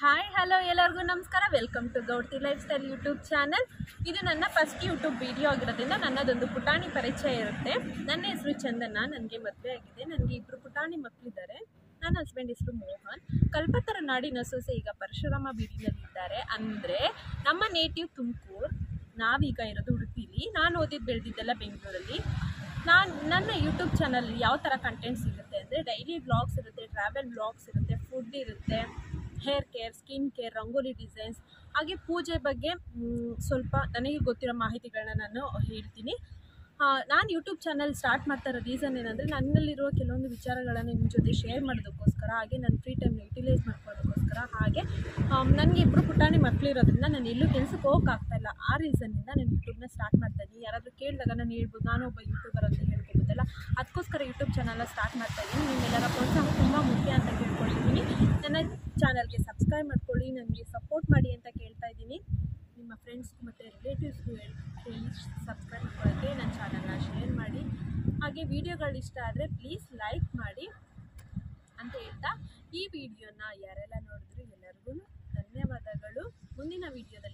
hi hello ಎಲ್ಲರಿಗೂ ನಮಸ್ಕಾರ welcome to Gowdti life style YouTube channel ಇದು ನನ್ನ ಫಸ್ಟ್ ಯೂಟ್ಯೂಬ್ ವಿಡಿಯೋ ಆಗಿರೋದ್ರಿಂದ ನನ್ನದೊಂದು ಪುಟಾಣಿ ಪರಿಚಯ ಇರುತ್ತೆ ನನ್ನ ಹೆಸರು ಚಂದನ ನನಗೆ ಮದುವೆ ಆಗಿದೆ ನನಗೆ ಇಬ್ಬರು ಪುಟಾಣಿ ಮಕ್ಕಳಿದ್ದಾರೆ ನನ್ನ ಹಸ್ಬೆಂಡ್ ಹೆಸರು ಮೋಹನ್ ಕಲ್ಪತರ ನಾಡಿನ ಸೊಸೆ ಈಗ ಪರಶುರಾಮ ಬೀಡಿನಲ್ಲಿದ್ದಾರೆ ಅಂದರೆ ನಮ್ಮ ನೇಟಿವ್ ತುಮಕೂರು ನಾವೀಗ ಇರೋದು ಉಡುಪಿಲಿ ನಾನು ಓದಿದ್ದು ಬೆಳೆದಿದ್ದೆಲ್ಲ ಬೆಂಗಳೂರಲ್ಲಿ ನಾನು ನನ್ನ ಯೂಟ್ಯೂಬ್ ಚಾನಲ್ ಯಾವ ಥರ ಕಂಟೆಂಟ್ಸ್ ಇರುತ್ತೆ ಅಂದರೆ ಡೈಲಿ ವ್ಲಾಗ್ಸ್ ಇರುತ್ತೆ ಟ್ರಾವೆಲ್ ವ್ಲಾಗ್ಸ್ ಇರುತ್ತೆ ಫುಡ್ ಇರುತ್ತೆ hair care skin care rangoli designs ಹಾಗೆ ಪೂಜೆ ಬಗ್ಗೆ ಮ್, ಸ್ವಲ್ಪ ನನಗೆ ಗೊತ್ತಿರೋ ಮಾಹಿತಿಗಳನ್ನ ನಾನು ಹೇಳ್ತೀನಿ ನಾನು ಯೂಟ್ಯೂಬ್ ಚಾನಲ್ ಸ್ಟಾರ್ಟ್ ಮಾಡ್ತಾ ಇರೋ ರೀಸನ್ ಏನಂದರೆ ನನ್ನಲ್ಲಿರುವ ಕೆಲವೊಂದು ವಿಚಾರಗಳನ್ನು ನಿಮ್ಮ ಜೊತೆ ಶೇರ್ ಮಾಡೋದಕ್ಕೋಸ್ಕರ ಹಾಗೆ ನನ್ನ ಫ್ರೀ ಟೈಮ್ನ ಯುಟಿಲೈಸ್ ಮಾಡ್ಕೊಳ್ಳೋದಕ್ಕೋಸ್ಕರ ಹಾಗೆ ನನಗೆ ಇಬ್ಬರು ಪುಟಾಣಿ ಮಕ್ಕಳಿರೋದ್ರಿಂದ ನಾನು ಎಲ್ಲೂ ಕೆಲಸಕ್ಕೆ ಹೋಗೋಕ್ಕಾಗ್ತಾಯಿಲ್ಲ ಆ ರೀಸನ್ನಿಂದ ನಾನು ಯೂಟ್ಯೂಬ್ನ ಸ್ಟಾರ್ಟ್ ಮಾಡ್ತಾ ಇದ್ದೀನಿ ಯಾರಾದರೂ ಕೇಳಿದಾಗ ನಾನು ಹೇಳ್ಬೋದು ನಾನೊಬ್ಬ ಯೂಟ್ಯೂಬರ್ ಅಂತ ಹೇಳ್ಕೊಬೋದಲ್ಲ ಅದಕ್ಕೋಸ್ಕರ ಯೂಟ್ಯೂಬ್ ಚಾನಲ್ನ ಸ್ಟಾರ್ಟ್ ಮಾಡ್ತಾ ಇದ್ದೀನಿ ನಿಮ್ಮೆಲ್ಲರ ಪ್ರೋತ್ಸಾಹ ತುಂಬ ಮುಖ್ಯ ಅಂತ ಕೇಳ್ಕೊಳ್ತೀನಿ ನನ್ನ ಚಾನಲ್ಗೆ ಸಬ್ಸ್ಕ್ರೈಬ್ ಮಾಡ್ಕೊಳ್ಳಿ ನನಗೆ ಸಪೋರ್ಟ್ ಮಾಡಿ ಅಂತ ಕೇಳ್ತಾ ಇದ್ದೀನಿ ನಿಮ್ಮ ಫ್ರೆಂಡ್ಸ್ ಮತ್ತು ರಿಲೇಟಿವ್ಸ್ಗೂ ಹೇಳಿ ಹೇಳಿ ಸಬ್ಸ್ಕ್ರೈಬ್ ಮಾಡ್ಕೊಳ್ಳೋಕ್ಕೆ ನನ್ನ ಚಾನಲ್ನ ಶೇರ್ ಮಾಡಿ ಹಾಗೆ ವಿಡಿಯೋಗಳು ಇಷ್ಟ ಆದರೆ ಪ್ಲೀಸ್ ಲೈಕ್ ಮಾಡಿ ಅಂತ ಹೇಳ್ತಾ ಈ ವಿಡಿಯೋನ ಯಾರೆಲ್ಲ ನೋಡಿದ್ರು ಎಲ್ಲರಿಗೂ ಧನ್ಯವಾದಗಳು ಮುಂದಿನ ವಿಡಿಯೋದಲ್ಲಿ